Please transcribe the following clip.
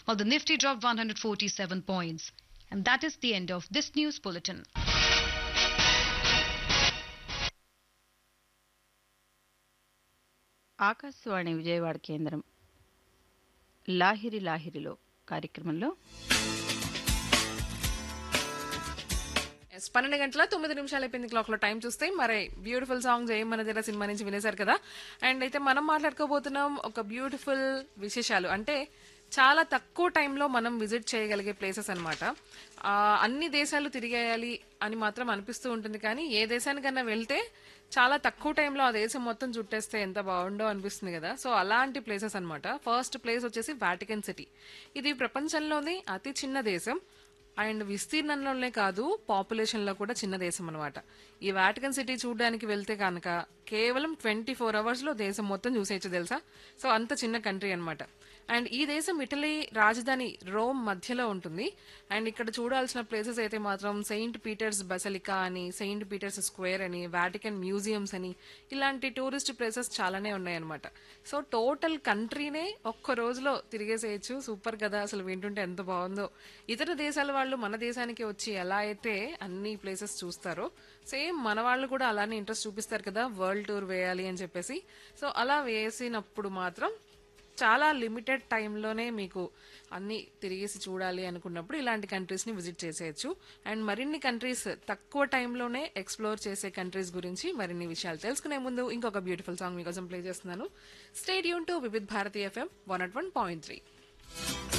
while the Nifty dropped 147 points. And that is the end of this news bulletin. Akashvani Vijayawada కేంద్రం లాహిరి లాహిరిలో కార్యక్రమంలో yes పన్నెండు గంటల తొమ్మిది నిమిషాలు అయిపోయింది క్లాక్ లో టైం చూస్తే మరి బ్యూటిఫుల్ సాంగ్ జయమన జర సినిమా నుంచి వినేశారు కదా అండ్ అయితే మనం మాట్లాడుకోబోతున్నాం ఒక బ్యూటిఫుల్ విశేషాలు అంటే చాలా తక్కువ టైంలో మనం విజిట్ చేయగలిగే ప్లేసెస్ అనమాట అన్ని దేశాలు తిరిగేయాలి అని మాత్రం అనిపిస్తూ ఉంటుంది కానీ ఏ దేశానికన్నా వెళ్తే చాలా తక్కువ టైంలో ఆ దేశం మొత్తం చుట్టేస్తే ఎంత బాగుండో అనిపిస్తుంది కదా సో అలాంటి ప్లేసెస్ అన్నమాట ఫస్ట్ ప్లేస్ వచ్చేసి వాటికన్ సిటీ ఇది ప్రపంచంలోనే అతి చిన్న దేశం అండ్ విస్తీర్ణంలోనే కాదు పాపులేషన్ లో కూడా చిన్న దేశం అనమాట ఈ వాటికన్ సిటీ చూడడానికి వెళ్తే కనుక కేవలం ట్వంటీ ఫోర్ అవర్స్ లో దేశం మొత్తం చూసేయచ్చు తెలుసా సో అంత చిన్న కంట్రీ అన్నమాట అండ్ ఈ దేశం ఇటలీ రాజధాని రోమ్ మధ్యలో ఉంటుంది అండ్ ఇక్కడ చూడాల్సిన ప్లేసెస్ అయితే మాత్రం సెయింట్ పీటర్స్ బసలికా అని సెయింట్ పీటర్స్ స్క్వేర్ అని వాటికన్ మ్యూజియంస్ అని ఇలాంటి టూరిస్ట్ ప్లేసెస్ చాలానే ఉన్నాయన్నమాట సో టోటల్ కంట్రీనే ఒక్క రోజులో తిరిగేసేయచ్చు సూపర్ కదా అసలు వింటుంటే ఎంత బాగుందో ఇతర దేశాల వాళ్ళు మన దేశానికి వచ్చి ఎలా అయితే అన్ని ప్లేసెస్ చూస్తారో సేమ్ మన వాళ్ళు కూడా అలానే ఇంట్రెస్ట్ చూపిస్తారు కదా వరల్డ్ టూర్ వేయాలి అని చెప్పేసి సో అలా వేసినప్పుడు మాత్రం చాలా లిమిటెడ్ టైంలోనే మీకు అన్ని తిరిగేసి చూడాలి అనుకున్నప్పుడు ఇలాంటి కంట్రీస్ని విజిట్ చేసేయచ్చు అండ్ మరిన్ని కంట్రీస్ తక్కువ టైంలోనే ఎక్స్ప్లోర్ చేసే కంట్రీస్ గురించి మరిన్ని విషయాలు తెలుసుకునే ముందు ఇంకొక బ్యూటిఫుల్ సాంగ్ మీకోసం ప్లే చేస్తున్నాను stay tuned to Vividh Bharati FM one at one point three